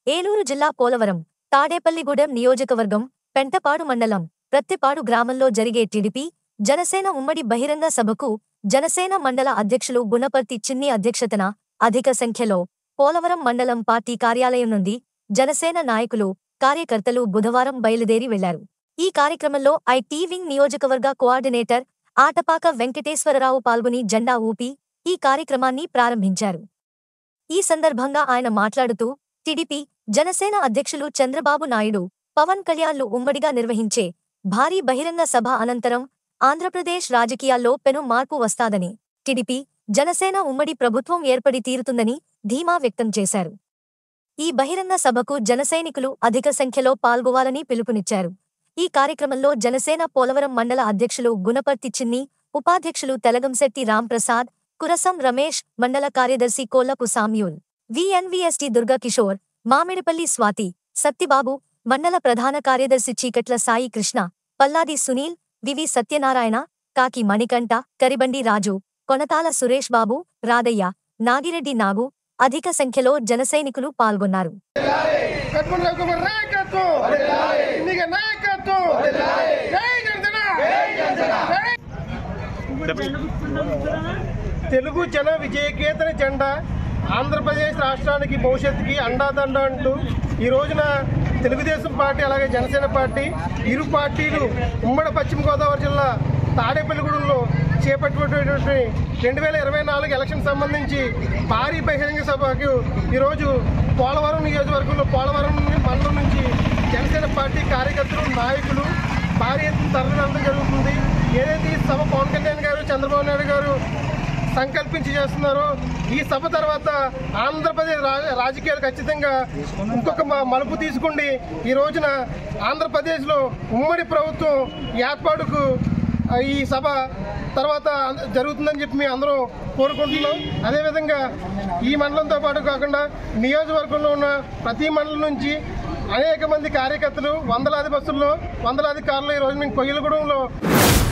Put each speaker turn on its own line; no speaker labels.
ఏలూరు జిల్లా పోలవరం తాడేపల్లిగూడెం నియోజకవర్గం పెంటపాడు మండలం ప్రత్తిపాడు గ్రామంలో జరిగే టీడీపీ జనసేన ఉమ్మడి బహిరంగ సభకు జనసేన మండల అధ్యక్షులు గుణపర్తి చిన్ని అధ్యక్షతన అధిక సంఖ్యలో పోలవరం మండలం పార్టీ కార్యాలయం నుండి జనసేన నాయకులు కార్యకర్తలు బుధవారం బయలుదేరి వెళ్లారు ఈ కార్యక్రమంలో ఐటీ వింగ్ నియోజకవర్గ కోఆర్డినేటర్ ఆటపాక వెంకటేశ్వరరావు పాల్గొని జెండా ఊపి ఈ కార్యక్రమాన్ని ప్రారంభించారు ఈ సందర్భంగా ఆయన మాట్లాడుతూ టీడీపీ జనసేన అధ్యక్షులు చంద్రబాబు నాయుడు పవన్ కళ్యాణ్లు ఉమ్మడిగా నిర్వహించే భారీ బహిరంగ సభ అనంతరం ఆంధ్రప్రదేశ్ రాజకీయాల్లో పెను మార్పు వస్తాదని టీడీపీ జనసేన ఉమ్మడి ప్రభుత్వం ఏర్పడి తీరుతుందని ధీమా వ్యక్తం చేశారు ఈ బహిరంగ సభకు జనసైనికులు అధిక సంఖ్యలో పాల్గొవాలని పిలుపునిచ్చారు ఈ కార్యక్రమంలో జనసేన పోలవరం మండల అధ్యక్షులు గుణపర్తి చిన్ని ఉపాధ్యక్షులు తెలగంశెట్టి రాంప్రసాద్ కురసం రమేష్ మండల కార్యదర్శి కోల్లపు సామ్యూల్ విఎన్విఎస్టి దుర్గా కిషోర్ మామిడిపల్లి స్వాతి సత్తిబాబు మండల ప్రధాన కార్యదర్శి చీకట్ల సాయి కృష్ణ పల్లాది సునీల్ వివి సత్యనారాయణ కాకి మణికంఠ కరిబండి రాజు కొనతాల సురేష్ బాబు రాదయ్య నాగిరెడ్డి నాగు అధిక సంఖ్యలో జనసైనికులు పాల్గొన్నారు
కట్టుకుని రవికుమార్ నాయకత్వం ఎన్నిక నాయకత్వం జై జనసేన జై తెలుగు జన విజయకేతన జెండా ఆంధ్రప్రదేశ్ రాష్ట్రానికి భవిష్యత్తుకి అండాదండ అంటూ ఈ రోజున తెలుగుదేశం పార్టీ అలాగే జనసేన పార్టీ ఇరు పార్టీలు ఉమ్మడి పశ్చిమ గోదావరి జిల్లా తాడేపల్లిగూడెంలో చేపట్టినటువంటి రెండు వేల ఇరవై నాలుగు ఎలక్షన్ సంబంధించి భారీ బహిరంగ సభకు ఈరోజు పోలవరం నియోజకవర్గంలో పోలవరం మండలం నుంచి జనసేన పార్టీ కార్యకర్తలు నాయకులు భారీ ఎత్తున తరలించడం జరుగుతుంది ఏదైతే ఈ సభ పవన్ కళ్యాణ్ గారు చంద్రబాబు నాయుడు గారు సంకల్పించి చేస్తున్నారో ఈ సభ తర్వాత ఆంధ్రప్రదేశ్ రా- రాజకీయాలు ఖచ్చితంగా ఇంకొక మ- మలుపు తీసుకుండి ఈ రోజున ఆంధ్రప్రదేశ్లో ఉమ్మడి ప్రభుత్వం ఏర్పాటుకు ఆ, ఈ సభ తర్వాత అంద- జరుగుతుందని చెప్పి మేము అందరం కోరుకుంటున్నాం అదేవిధంగా ఈ మండలంతో పాటు కాకుండా నియోజకవర్గంలో ఉన్న ప్రతి మండలం నుంచి అనేక మంది కార్యకర్తలు వందలాది బస్సుల్లో వందలాది కార్లు ఈ రోజు మేము కొయ్యలగూడెంలో